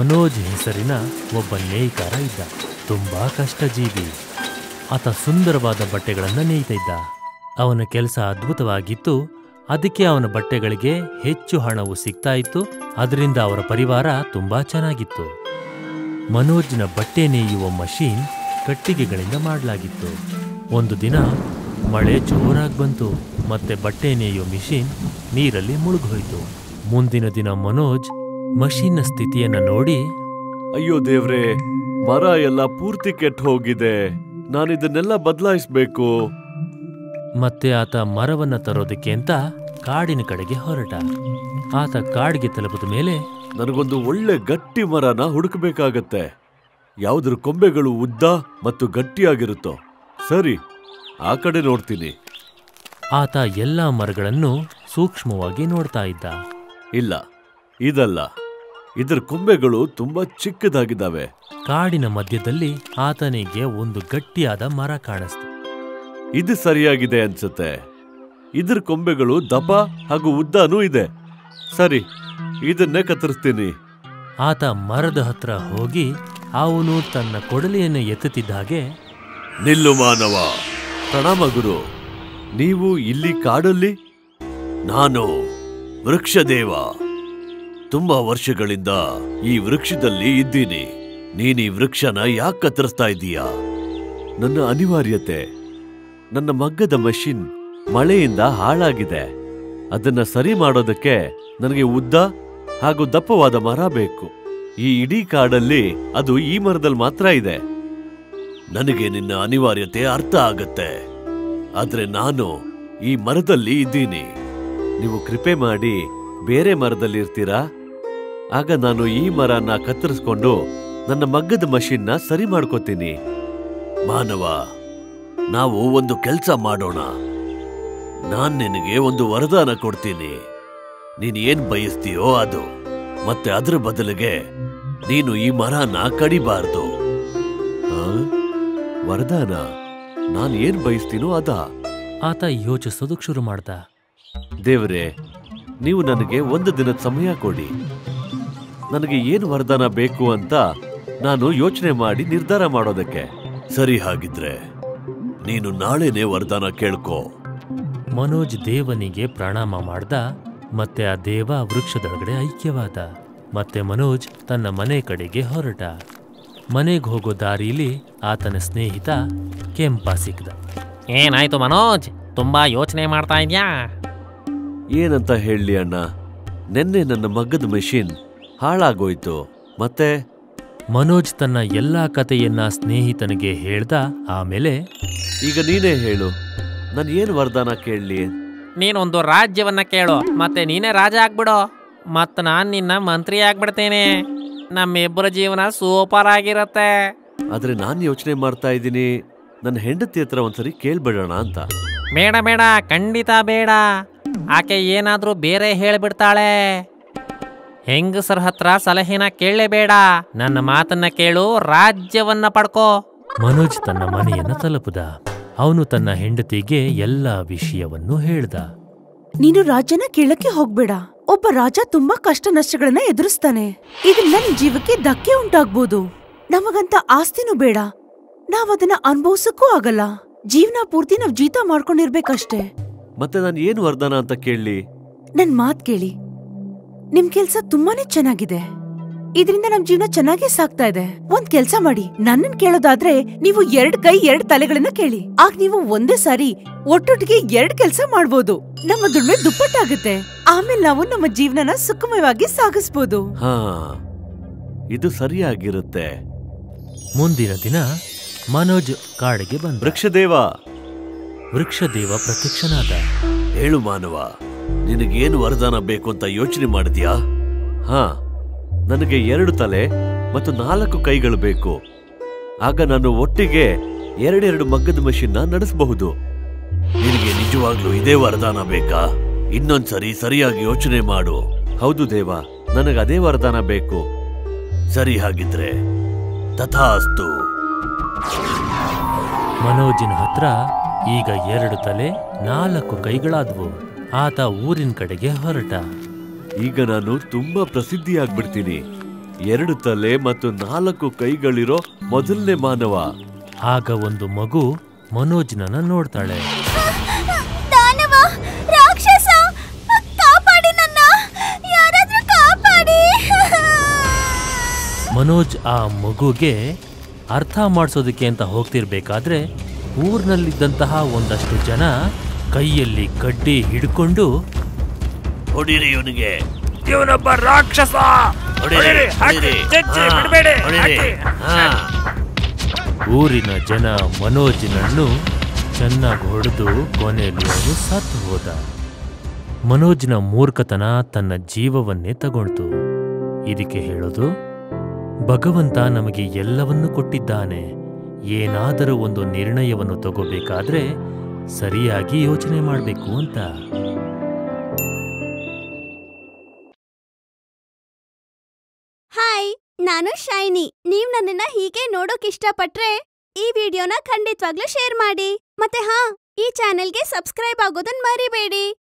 ಮನೋಜ್ ಹೆಸರಿನ ಒಬ್ಬ ನೇಯ್ಕಾರ ಇದ್ದ ತುಂಬಾ ಕಷ್ಟಜೀವಿ ಆತ ಸುಂದರವಾದ ಬಟ್ಟೆಗಳನ್ನು ನೇಯ್ತಾ ಇದ್ದ ಅವನ ಕೆಲಸ ಅದ್ಭುತವಾಗಿತ್ತು ಅದಕ್ಕೆ ಅವನ ಬಟ್ಟೆಗಳಿಗೆ ಹೆಚ್ಚು ಹಣವು ಸಿಗ್ತಾ ಇತ್ತು ಅದರಿಂದ ಅವರ ಪರಿವಾರ ತುಂಬಾ ಚೆನ್ನಾಗಿತ್ತು ಮನೋಜ್ನ ಬಟ್ಟೆ ನೇಯುವ ಮಷೀನ್ ಕಟ್ಟಿಗೆಗಳಿಂದ ಮಾಡಲಾಗಿತ್ತು ಒಂದು ದಿನ ಮಳೆ ಜೋರಾಗಿ ಬಂತು ಮತ್ತೆ ಬಟ್ಟೆ ನೇಯುವ ಮಿಷಿನ್ ನೀರಲ್ಲಿ ಮುಳುಗೋಯ್ತು ಮುಂದಿನ ದಿನ ಮನೋಜ್ ಮಷೀನ್ನ ಸ್ಥಿತಿಯನ್ನ ನೋಡಿ ಅಯ್ಯೋ ದೇವ್ರೆ ಮರ ಎಲ್ಲ ಪೂರ್ತಿ ಕೆಟ್ಟು ಹೋಗಿದೆ ನಾನಿದನ್ನೆಲ್ಲ ಬದಲಾಯಿಸ್ಬೇಕು ಮತ್ತೆ ಆತ ಮರವನ್ನ ತರೋದಕ್ಕೆ ಅಂತ ಕಾಡಿನ ಕಡೆಗೆ ಹೊರಟ ಆತ ಕಾಡಿಗೆ ತಲುಪಿದ ಮೇಲೆ ನನಗೊಂದು ಒಳ್ಳೆ ಗಟ್ಟಿ ಮರನ ಹುಡುಕಬೇಕಾಗತ್ತೆ ಯಾವ್ದ್ರ ಕೊಂಬೆಗಳು ಉದ್ದ ಮತ್ತು ಗಟ್ಟಿಯಾಗಿರುತ್ತೋ ಸರಿ ಆ ಕಡೆ ನೋಡ್ತೀನಿ ಆತ ಎಲ್ಲಾ ಮರಗಳನ್ನು ಸೂಕ್ಷ್ಮವಾಗಿ ನೋಡ್ತಾ ಇದ್ದ ಇಲ್ಲ ಇದಲ್ಲ ಇದ್ರ ಕೊಂಬೆಗಳು ತುಂಬಾ ಚಿಕ್ಕದಾಗಿದ್ದಾವೆ ಕಾಡಿನ ಮಧ್ಯದಲ್ಲಿ ಆತನಿಗೆ ಒಂದು ಗಟ್ಟಿಯಾದ ಮರ ಕಾಣಿಸ್ತು ಇದು ಸರಿಯಾಗಿದೆ ಅನ್ಸುತ್ತೆ ಇದ್ರ ಕೊಂಬೆಗಳು ದಪ್ಪ ಹಾಗೂ ಉದ್ದನೂ ಇದೆ ಸರಿ ಇದನ್ನೇ ಕತ್ತರಿಸ್ತೀನಿ ಆತ ಮರದ ಹತ್ರ ಹೋಗಿ ಅವನು ತನ್ನ ಕೊಡಲಿಯನ್ನು ಎತ್ತುತ್ತಿದ್ದ ಹಾಗೆ ನಿಲ್ಲು ಮಾನವ ಪ್ರಣಾಮ ಗುರು ನೀವು ಇಲ್ಲಿ ಕಾಡಲ್ಲಿ ನಾನು ವೃಕ್ಷದೇವ ತುಂಬಾ ವರ್ಷಗಳಿಂದ ಈ ವೃಕ್ಷದಲ್ಲಿ ಇದ್ದೀನಿ ನೀನ್ ಈ ವೃಕ್ಷನ ಯಾಕೆ ಕತ್ತರಿಸ್ತಾ ಇದ್ದೀಯಾ ನನ್ನ ಅನಿವಾರ್ಯತೆ ನನ್ನ ಮಗ್ಗದ ಮಷಿನ್ ಮಳೆಯಿಂದ ಹಾಳಾಗಿದೆ ಅದನ್ನ ಸರಿ ಮಾಡೋದಕ್ಕೆ ನನಗೆ ಉದ್ದ ಹಾಗೂ ದಪ್ಪವಾದ ಮರ ಬೇಕು ಈ ಇಡೀ ಕಾಡಲ್ಲಿ ಅದು ಈ ಮರದಲ್ಲಿ ಮಾತ್ರ ಇದೆ ನನಗೆ ನಿನ್ನ ಅನಿವಾರ್ಯತೆ ಅರ್ಥ ಆಗತ್ತೆ ಆದ್ರೆ ನಾನು ಈ ಮರದಲ್ಲಿ ಇದ್ದೀನಿ ನೀವು ಕೃಪೆ ಮಾಡಿ ಬೇರೆ ಮರದಲ್ಲಿ ಇರ್ತೀರಾ ಆಗ ನಾನು ಈ ಮರನ ಕತ್ತರಿಸ್ಕೊಂಡು ನನ್ನ ಮಗ್ಗದ ಮಷಿನ್ನ ಸರಿ ಮಾಡ್ಕೋತೀನಿ ಮಾನವ ನಾವು ಒಂದು ಕೆಲಸ ಮಾಡೋಣ ನಾನ್ ನಿನಗೆ ಒಂದು ವರದಾನ ಕೊಡ್ತೀನಿ ನೀನ್ ಏನ್ ಬಯಸ್ತೀಯೋ ಅದು ಮತ್ತೆ ಅದ್ರ ಬದಲಿಗೆ ನೀನು ಈ ಮರನ ಕಡಿಬಾರ್ದು ಆ? ವರದಾನ ನಾನ್ ಏನ್ ಬಯಸ್ತೀನೋ ಅದ ಆತ ಯೋಚಿಸೋದಕ್ ಶುರು ಮಾಡ್ದ ದೇವ್ರೆ ನೀವು ನನಗೆ ಒಂದು ದಿನದ ಸಮಯ ಕೊಡಿ ನನಗೆ ಏನು ವರದಾನ ಬೇಕು ಅಂತ ನಾನು ಯೋಚನೆ ಮಾಡಿ ನಿರ್ಧಾರ ಮಾಡೋದಕ್ಕೆ ಸರಿ ಹಾಗಿದ್ರೆ ನೀನು ನಾಳೆನೆ ವರದಾನ ಕೇಳ್ಕೋ ಮನೋಜ್ ದೇವನಿಗೆ ಪ್ರಣಾಮ ಮಾಡ್ದ ಮತ್ತೆ ಆ ದೇವ ವೃಕ್ಷದೊಳಗಡೆ ಐಕ್ಯವಾದ ಮತ್ತೆ ಮನೋಜ್ ತನ್ನ ಮನೆ ಕಡೆಗೆ ಹೊರಟ ಮನೆಗೆ ಹೋಗೋ ದಾರಿಲಿ ಆತನ ಸ್ನೇಹಿತ ಕೆಂಪ ಸಿಕ್ದ ಏನಾಯ್ತು ಮನೋಜ್ ತುಂಬಾ ಯೋಚನೆ ಮಾಡ್ತಾ ಇದ್ಯಾ ಏನಂತ ಹೇಳಲಿ ಅಣ್ಣ ನೆನ್ನೆ ನನ್ನ ಮಗ್ಗದ ಮೆಷಿನ್ ಹಾಳಾಗೋಯ್ತು ಮತ್ತೆ ಮನೋಜ್ ತನ್ನ ಎಲ್ಲಾ ಕಥೆಯನ್ನ ಸ್ನೇಹಿತನಿಗೆ ಹೇಳ್ದ ಆಮೇಲೆ ಈಗ ನೀನೇ ಹೇಳು ನಾನು ಏನು ವರದಾನ ಕೇಳಲಿ ನೀನೊಂದು ರಾಜ್ಯವನ್ನ ಕೇಳು ಮತ್ತೆ ನೀನೇ ರಾಜ ಆಗ್ಬಿಡು ಮತ್ ನಾನ್ ನಿನ್ನ ಮಂತ್ರಿ ಆಗ್ಬಿಡ್ತೇನೆ ನಮ್ಮಿಬ್ಬರ ಜೀವನ ಸೂಪರ್ ಆಗಿರತ್ತೆ ಆದ್ರೆ ನಾನು ಯೋಚನೆ ಮಾಡ್ತಾ ಇದ್ದೀನಿ ನನ್ನ ಹೆಂಡತಿ ಹತ್ರ ಒಂದ್ಸರಿ ಕೇಳ್ಬಿಡೋಣ ಅಂತ ಬೇಡ ಬೇಡ ಖಂಡಿತ ಬೇಡ ಆಕೆ ಏನಾದ್ರೂ ಬೇರೆ ಹೇಳ್ಬಿಡ್ತಾಳೆ ಹೆಂಗಸರ ಹತ್ರ ಸಲಹೆನ ಕೇಳಲೇಬೇಡ ನನ್ನ ಮಾತನ್ನ ಕೇಳು ರಾಜ್ಯವನ್ನ ಪಡ್ಕೋ ಮನೋಜ್ ತನ್ನ ಮನೆಯನ್ನ ತಲುಪುದ ಅವನು ತನ್ನ ಹೆಂಡತಿಗೆ ಎಲ್ಲ ವಿಷಯವನ್ನು ಹೇಳ್ದ ನೀನು ರಾಜ್ಯನ ಕೇಳಕ್ಕೆ ಹೋಗ್ಬೇಡ ಒಬ್ಬ ರಾಜ ತುಂಬಾ ಕಷ್ಟ ನಷ್ಟಗಳನ್ನ ಎದುರಿಸ್ತಾನೆ ಇದರಿಂದ ನಿನ್ ಜೀವಕ್ಕೆ ಧಕ್ಕೆ ಉಂಟಾಗ್ಬೋದು ನಮಗಂತ ಆಸ್ತಿನೂ ಬೇಡ ನಾವ್ ಅದನ್ನ ಅನುಭವಿಸಕ್ಕೂ ಆಗಲ್ಲ ಜೀವನ ಪೂರ್ತಿ ನಾವ್ ಜೀತ ಮಾಡ್ಕೊಂಡಿರ್ಬೇಕಷ್ಟೇ ಮತ್ತೆ ನಾನು ಏನು ವರದಾನ ಅಂತ ಕೇಳಲಿ ನನ್ ಮಾತ್ ಕೇಳಿ ನಿಮ್ ಕೆಲ್ಸ ತುಂಬಾನೇ ಚೆನ್ನಾಗಿದೆ ಇದರಿಂದ ನಮ್ ಜೀವನ ಚೆನ್ನಾಗೇ ಸಾಗ್ತಾ ಇದೆ ಒಂದ್ ಕೆಲ್ಸ ಮಾಡಿ ನನ್ನನ್ ಕೇಳೋದಾದ್ರೆ ನೀವು ಎರಡ್ ಕೈ ಎರಡ್ ತಲೆಗಳನ್ನ ಕೇಳಿ ಆಗ ನೀವು ಒಂದೇ ಸಾರಿ ಒಟ್ಟೊಟ್ಟಿಗೆ ಎರಡ್ ಕೆಲ್ಸ ಮಾಡ್ಬೋದು ನಮ್ಮ ದುಡ್ಮೆ ದುಪ್ಪಟ್ಟಾಗುತ್ತೆ ಆಮೇಲೆ ನಾವು ನಮ್ಮ ಜೀವನನ ಸುಖಮಯವಾಗಿ ಸಾಗಿಸ್ಬೋದು ಹಾ ಇದು ಸರಿಯಾಗಿರುತ್ತೆ ಮುಂದಿನ ದಿನ ಮನೋಜ್ ಕಾಡಿಗೆ ಬಂದ ವೃಕ್ಷದೇವ ವೃಕ್ಷದೇವ ಪ್ರತ್ಯಕ್ಷನಾದ ಹೇಳು ಮಾನವ ನಿನಗೇನು ವರದಾನ ಬೇಕು ಅಂತ ಯೋಚನೆ ಮಾಡಿದ್ಯಾ ಹಾ ನನಗೆ ಎರಡು ತಲೆ ಮತ್ತು ನಾಲ್ಕು ಕೈಗಳು ಬೇಕು ಆಗ ನಾನು ಒಟ್ಟಿಗೆ ಎರಡೆರಡು ಮಗ್ಗದ ಮಷಿನ್ನ ನಡೆಸಬಹುದು ನಿನಗೆ ನಿಜವಾಗ್ಲೂ ಇದೇ ವರದಾನ ಬೇಕಾ ಇನ್ನೊಂದ್ಸರಿ ಸರಿಯಾಗಿ ಯೋಚನೆ ಮಾಡು ಹೌದು ದೇವ ನನಗೆ ಅದೇ ವರದಾನ ಬೇಕು ಸರಿ ಹಾಗಿದ್ರೆ ತಥಾಸ್ತು ಮನೋಜಿನ ಹತ್ರ ಈಗ ಎರಡು ತಲೆ ನಾಲ್ಕು ಕೈಗಳಾದ್ವು ಆತ ಊರಿನ ಕಡೆಗೆ ಹೊರಟ ಈಗ ನಾನು ತುಂಬಾ ಪ್ರಸಿದ್ಧಿಯಾಗ್ಬಿಡ್ತೀನಿ ಎರಡು ತಲೆ ಮತ್ತು ನಾಲ್ಕು ಕೈಗಳಿರೋ ಮೊದಲನೇ ಮಾನವ ಆಗ ಒಂದು ಮಗು ಮನೋಜ್ನನ್ನ ನೋಡ್ತಾಳೆ ದಾನವ ರಾಕ್ಷಸ ಕಾಪಾಡಿ ನನ್ನ ಯಾರಾದ್ರೂ ಕಾಪಾಡಿ ಮನೋಜ್ ಆ ಮಗುಗೆ ಅರ್ಥ ಮಾಡಿಸೋದಕ್ಕೆ ಅಂತ ಹೋಗ್ತಿರ್ಬೇಕಾದ್ರೆ ಊರ್ನಲ್ಲಿದ್ದಂತಹ ಒಂದಷ್ಟು ಜನ ಕೈಯಲ್ಲಿ ಕಡ್ಡಿ ಹಿಡ್ಕೊಂಡು ಹೊಡಿರಿ ಇವನಿಗೆ ಇವನೊಬ್ಬ ರಾಕ್ಷಸ ಹೊಡಿರಿ, ಹೊಡಿರಿ. ಹಾ, ಹೊಡಿರಿ. ಹಾ. ಊರಿನ ಜನ ಮನೋಜ್ನನ್ನು ಚೆನ್ನಾಗಿ ಹೊಡೆದು ಕೊನೆಯಲ್ಲಿ ಅವನು ಸತ್ತು ಹೋದ ಮನೋಜ್ನ ಮೂರ್ಖತನ ತನ್ನ ಜೀವವನ್ನೇ ತಗೊಳ್ತು ಇದಕ್ಕೆ ಹೇಳೋದು ಭಗವಂತ ನಮಗೆ ಎಲ್ಲವನ್ನೂ ಕೊಟ್ಟಿದ್ದಾನೆ ಏನಾದರೂ ಒಂದು ನಿರ್ಣಯವನ್ನು ತಗೋಬೇಕಾದ್ರೆ ಸರಿಯಾಗಿ ಯೋಚನೆ ಮಾಡಬೇಕು ಅಂತ ಹಾಯ್ ನಾನು ಶೈನಿ ನೀವ್ ನನ್ನನ್ನ ಹೀಗೆ ನೋಡೋಕ್ ಇಷ್ಟಪಟ್ರೆ ಈ ವಿಡಿಯೋನ ಖಂಡಿತವಾಗ್ಲೂ ಶೇರ್ ಮಾಡಿ ಮತ್ತೆ ಹಾ ಈ ಚಾನೆಲ್ಗೆ ಸಬ್ಸ್ಕ್ರೈಬ್ ಆಗೋದನ್ ಮರಿಬೇಡಿ